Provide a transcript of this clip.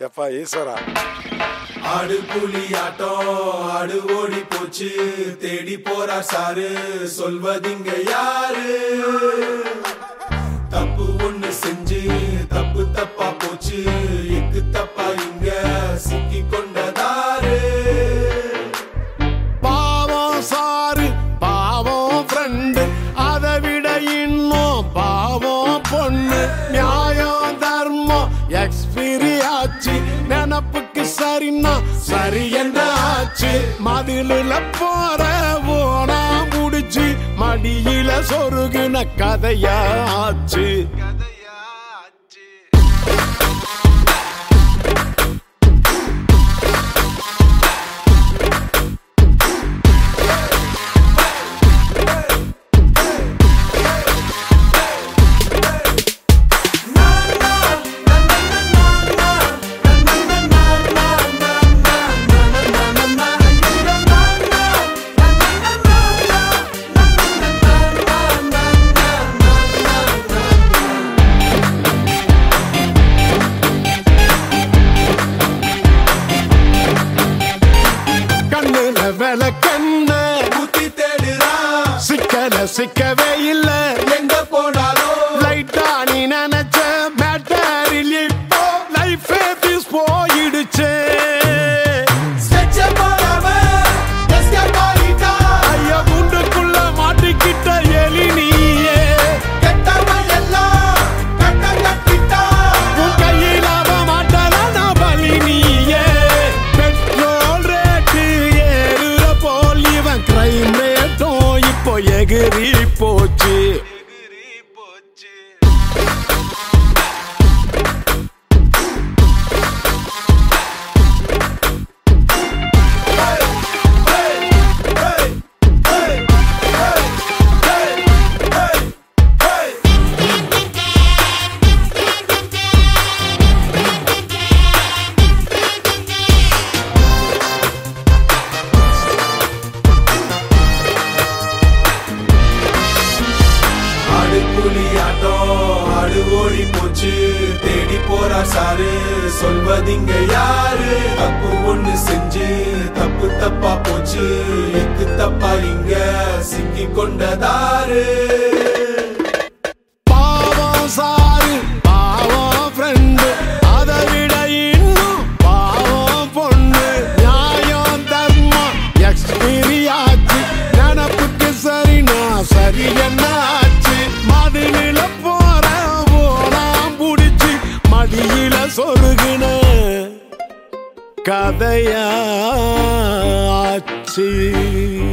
எப்பா ஈஸ்வரா ஆடு புலி ஆட்டம் ஆடு ஓடி போச்சு தேடி போறார் சாரு சொல்வதிங்க யாரு தப்பு ஒண்ணு செஞ்சு தப்பு தப்பா போச்சு எக்கு தப்பா இங்க சிக்கி கொண்டதாரு பாவம் சாரு பாவம் ஃப்ரெண்டு அதை விட இன்னும் பாவம் பொண்ணு நியாயம் தர்மம் எக்ஸ்பீரி ஆச்சு நினப்புக்கு சரின்னா சரி என்ன ஆச்சு மதிலுல போற ஓனா முடிச்சு மடியில சொருகுன கதையாச்சு கண்ணுல விளக்கண்ண புத்தி தேடுறான் சிக்கல சிக்கவே இல்ல எங்க போனாலும் லைட்டா நீ நினைச்ச மேட்டரில் இப்போ லைஃப் பீஸ் போயிடுச்சு ஸ்கெட்ச போடாம எஸ்கேப் ஆயிட்டான் ஐயா குண்டுக்குள்ள மாட்டிக்கிட்ட எலி நீயே கெட்டவன் எல்லாம் கட்டம் கட்டிட்டான் உன் கையில் அவ மாட்டல நான் பலி நீயே பெட்ரோல் ரேட்டு ஏறுற போல் இவன் கிரைம் ரேட்டும் இப்போ எகிரி போச்சு ஆடு புலி ஆட்டம் ஆடு ஓடி போச்சு தேடி போறா சாரு சொல்வதிங்க யாரு தப்பு ஒண்ணு செஞ்சு தப்பு தப்பா போச்சு எக்கு தப்பா இங்க சிக்கி கொண்டதாரு பாவம் சாரு பாவம் ஃப்ரெண்டு அதை விட இன்னும் பாவம் பொண்ணு நியாயம் தர்மம் எக்ஸ்பீரி ஆச்சு நினப்புக்கு சரினா சரி என்ன ஆச்சு மதிலில போற போலாம் புடிச்சு மடியில சொருகுன கதையாச்சு